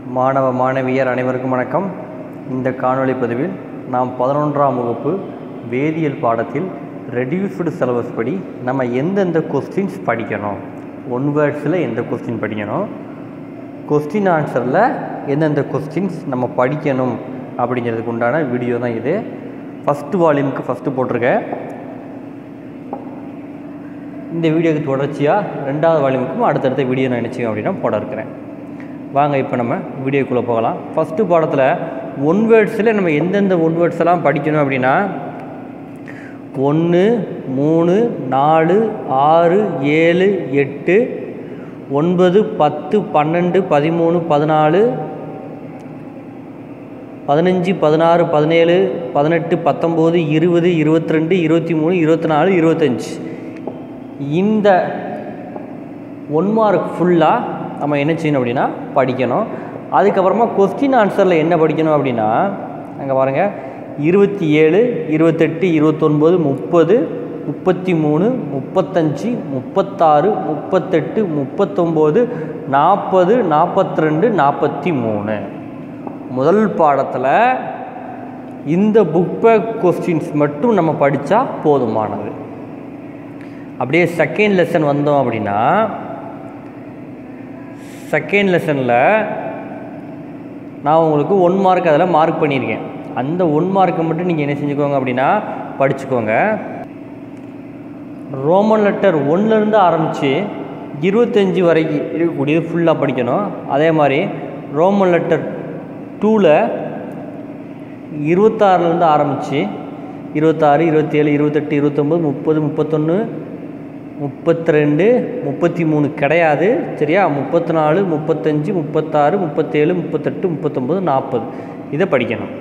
மாணவ மாணவியர் அனைவருக்கும் வணக்கம் இந்த காணொளி பதிவில் நாம் பதினொன்றாம் வகுப்பு வேதியியல் பாடத்தில் ரெடியூஸ்டு சிலபஸ் படி நம்ம எந்தெந்த கொஸ்டின்ஸ் படிக்கணும் ஒன் வேர்ட்ஸில் எந்த கொஸ்டின் படிக்கணும் கொஸ்டின் ஆன்சரில் எந்தெந்த கொஸ்டின்ஸ் நம்ம படிக்கணும் அப்படிங்கிறதுக்கு உண்டான வீடியோ தான் இது ஃபஸ்ட்டு வால்யூமுக்கு ஃபஸ்ட்டு போட்டிருக்கேன் இந்த வீடியோக்கு தொடர்ச்சியாக ரெண்டாவது வால்யூமுக்கும் அடுத்தடுத்த வீடியோ நான் நினச்சிங்க அப்படின்னா போட இருக்கிறேன் வாங்க இப்போ நம்ம வீடியோக்குள்ளே போகலாம் ஃபஸ்ட்டு பாடத்தில் ஒன் வேர்ட்ஸில் நம்ம எந்தெந்த ஒன் வேர்ட்ஸ் எல்லாம் படிக்கணும் அப்படின்னா ஒன்று மூணு நாலு ஆறு ஏழு எட்டு ஒன்பது பத்து பன்னெண்டு பதிமூணு பதினாலு பதினஞ்சு பதினாறு பதினேழு பதினெட்டு பத்தொம்போது இருபது இருபத்தி ரெண்டு இருபத்தி மூணு இருபத்தி நாலு இருபத்தஞ்சி இந்த ஒன் மார்க் ஃபுல்லாக நம்ம என்ன செய்யணும் அப்படின்னா படிக்கணும் அதுக்கப்புறமா கொஸ்டின் ஆன்சரில் என்ன படிக்கணும் அப்படின்னா அங்கே பாருங்கள் இருபத்தி ஏழு இருபத்தெட்டு இருபத்தொன்பது முப்பது முப்பத்தி மூணு முப்பத்தஞ்சு முப்பத்தாறு முப்பத்தெட்டு முப்பத்தொம்போது நாற்பது நாற்பத்தி ரெண்டு நாற்பத்தி மூணு முதல் பாடத்தில் இந்த புக் பேக் கொஸ்டின்ஸ் மட்டும் நம்ம படித்தா போதுமானது அப்படியே செகண்ட் லெசன் வந்தோம் அப்படின்னா செகண்ட் லெசனில் நான் உங்களுக்கு ஒன் மார்க் அதில் மார்க் பண்ணியிருக்கேன் அந்த ஒன் மார்க்கை மட்டும் நீங்கள் என்ன செஞ்சுக்கோங்க அப்படின்னா படிச்சுக்கோங்க ரோமன் லெட்டர் ஒன்லேருந்து ஆரம்பித்து இருபத்தஞ்சி வரைக்கும் இருக்கக்கூடியது ஃபுல்லாக படிக்கணும் அதே மாதிரி ரோமன் லெட்டர் டூவில் இருபத்தாறுலேருந்து ஆரம்பித்து இருபத்தாறு இருபத்தேழு இருபத்தெட்டு இருபத்தொம்பது முப்பது முப்பத்தொன்று முப்பத்தி ரெண்டு முப்பத்தி மூணு கிடையாது சரியா முப்பத்தி நாலு முப்பத்தஞ்சு முப்பத்தாறு முப்பத்தேழு முப்பத்தெட்டு முப்பத்தொம்பது நாற்பது இதை படிக்கணும்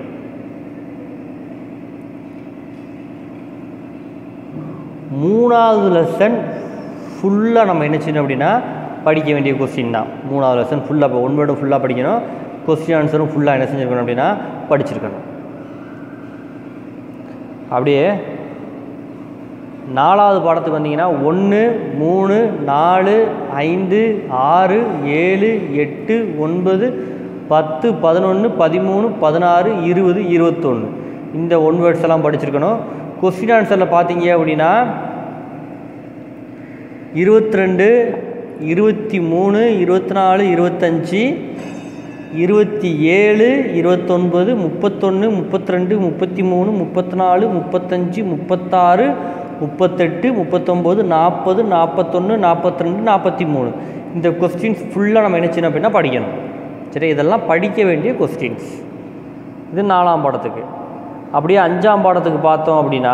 மூணாவது லெசன் ஃபுல்லாக நம்ம என்ன செய்யணும் அப்படின்னா படிக்க வேண்டிய கொஸ்டின் தான் மூணாவது லெசன் ஃபுல்லாக இப்போ ஒன் வேர்டும் ஃபுல்லாக படிக்கணும் கொஸ்டின் ஆன்சரும் ஃபுல்லாக என்ன செஞ்சுருக்கணும் அப்படின்னா படிச்சிருக்கணும் அப்படியே நாலாவது பாடத்துக்கு வந்தீங்கன்னா ஒன்று மூணு நாலு ஐந்து ஆறு ஏழு எட்டு ஒன்பது பத்து பதினொன்று பதிமூணு பதினாறு இருபது இருபத்தொன்று இந்த ஒன் வேர்ட்ஸ் எல்லாம் படிச்சிருக்கணும் கொஸ்டின் ஆன்சரில் பார்த்தீங்க அப்படின்னா இருபத்தி ரெண்டு இருபத்தி மூணு இருபத்தி நாலு இருபத்தஞ்சி இருபத்தி ஏழு இருபத்தொன்பது முப்பத்தொன்று முப்பத்தி ரெண்டு முப்பத்தி மூணு முப்பத்தி நாலு முப்பத்தஞ்சு முப்பத்தாறு முப்பத்தெட்டு முப்பத்தொம்போது நாற்பது நாற்பத்தொன்று நாற்பத்தி ரெண்டு நாற்பத்தி மூணு இந்த கொஸ்டின்ஸ் ஃபுல்லாக நம்ம என்ன செய்யணும் அப்படின்னா படிக்கணும் சரி இதெல்லாம் படிக்க வேண்டிய கொஸ்டின்ஸ் இது நாலாம் பாடத்துக்கு அப்படியே அஞ்சாம் பாடத்துக்கு பார்த்தோம் அப்படின்னா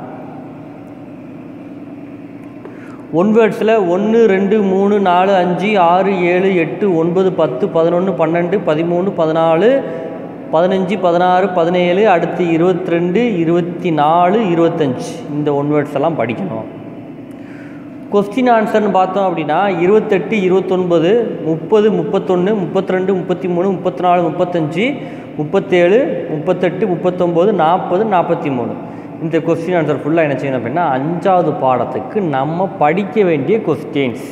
ஒன் வேர்ட்ஸில் ஒன்று ரெண்டு மூணு நாலு அஞ்சு ஆறு ஏழு எட்டு ஒன்பது பத்து பதினொன்று பன்னெண்டு பதிமூணு பதினாலு பதினஞ்சு பதினாறு பதினேழு அடுத்து இருபத்தி ரெண்டு இருபத்தி நாலு இருபத்தஞ்சி இந்த ஒன் வேர்ட்ஸ் எல்லாம் படிக்கணும் கொஸ்டின் ஆன்சர்னு பார்த்தோம் அப்படின்னா இருபத்தெட்டு இருபத்தொன்பது முப்பது முப்பத்தொன்று முப்பத்தி ரெண்டு முப்பத்தி மூணு முப்பத்தி நாலு முப்பத்தஞ்சு முப்பத்தேழு முப்பத்தெட்டு முப்பத்தொம்போது நாற்பது நாற்பத்தி மூணு இந்த கொஸ்டின் ஆன்சர் ஃபுல்லாக என்ன செய்யணும் அப்படின்னா அஞ்சாவது பாடத்துக்கு நம்ம படிக்க வேண்டிய கொஸ்டின்ஸ்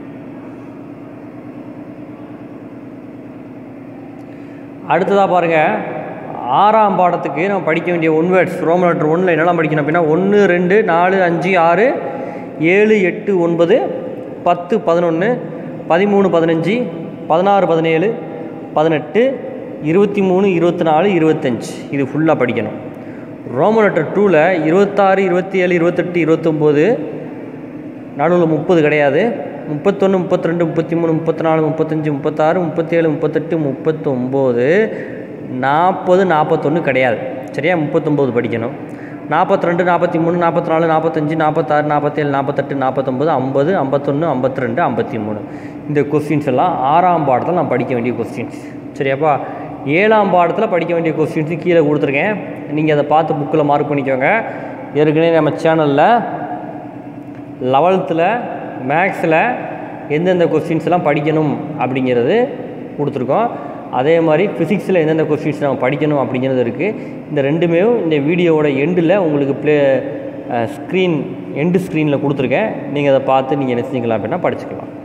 அடுத்ததாக பாருங்கள் ஆறாம் பாடத்துக்கு நம்ம படிக்க வேண்டிய ஒன் வேர்ட்ஸ் ரோமன் லெட்டர் ஒன்றில் என்னெல்லாம் படிக்கணும் அப்படின்னா ஒன்று ரெண்டு நாலு அஞ்சு ஆறு ஏழு எட்டு ஒன்பது பத்து பதினொன்று பதிமூணு பதினஞ்சு பதினாறு பதினேழு பதினெட்டு இருபத்தி மூணு இருபத்தி நாலு இருபத்தஞ்சி இது ஃபுல்லாக படிக்கணும் ரோமன் லெட்டர் டூவில் இருபத்தாறு இருபத்தி ஏழு இருபத்தெட்டு இருபத்தொம்போது நடுவில் முப்பது கிடையாது முப்பத்தொன்று முப்பத்தி ரெண்டு முப்பத்தி மூணு முப்பத்தி நாலு முப்பத்தஞ்சு முப்பத்தாறு முப்பத்தேழு முப்பத்தெட்டு முப்பத்தொம்போது நாற்பது நாற்பத்தொன்று கிடையாது சரியா முப்பத்தொம்போது படிக்கணும் நாற்பத்தி ரெண்டு நாற்பத்தி மூணு நாற்பத்தி நாலு நாற்பத்தஞ்சு நாற்பத்தாறு நாற்பத்தேழு நாற்பத்தெட்டு நாற்பத்தொம்போது ஐம்பது ஐம்பத்தொன்று ஐம்பத்தி ரெண்டு ஐம்பத்தி மூணு இந்த கொஸ்டின்ஸ் எல்லாம் ஆறாம் பாடத்தில் நான் படிக்க வேண்டிய கொஸ்டின்ஸ் சரியாப்பா ஏழாம் பாடத்தில் படிக்க வேண்டிய கொஸ்டின்ஸு கீழே கொடுத்துருக்கேன் நீங்கள் அதை பார்த்து புக்கில் மார்க் பண்ணிக்கோங்க ஏற்கனவே நம்ம சேனலில் லெவல்த்தில் மேக்ஸில் எந்தெந்த கொஸ்டின்ஸ் எல்லாம் படிக்கணும் அப்படிங்கிறது கொடுத்துருக்கோம் அதே மாதிரி ஃபிசிக்ஸில் எந்தெந்த கொஸ்டின்ஸ் நம்ம படிக்கணும் அப்படிங்கிறது இருக்குது இந்த ரெண்டுமே இந்த வீடியோவோட எண்டில் உங்களுக்கு ப்ளே ஸ்க்ரீன் எண்டு ஸ்க்ரீனில் கொடுத்துருக்கேன் நீங்கள் அதை பார்த்து நீங்கள் என்ன செஞ்சுக்கலாம் அப்படின்னா படிச்சுக்கலாம்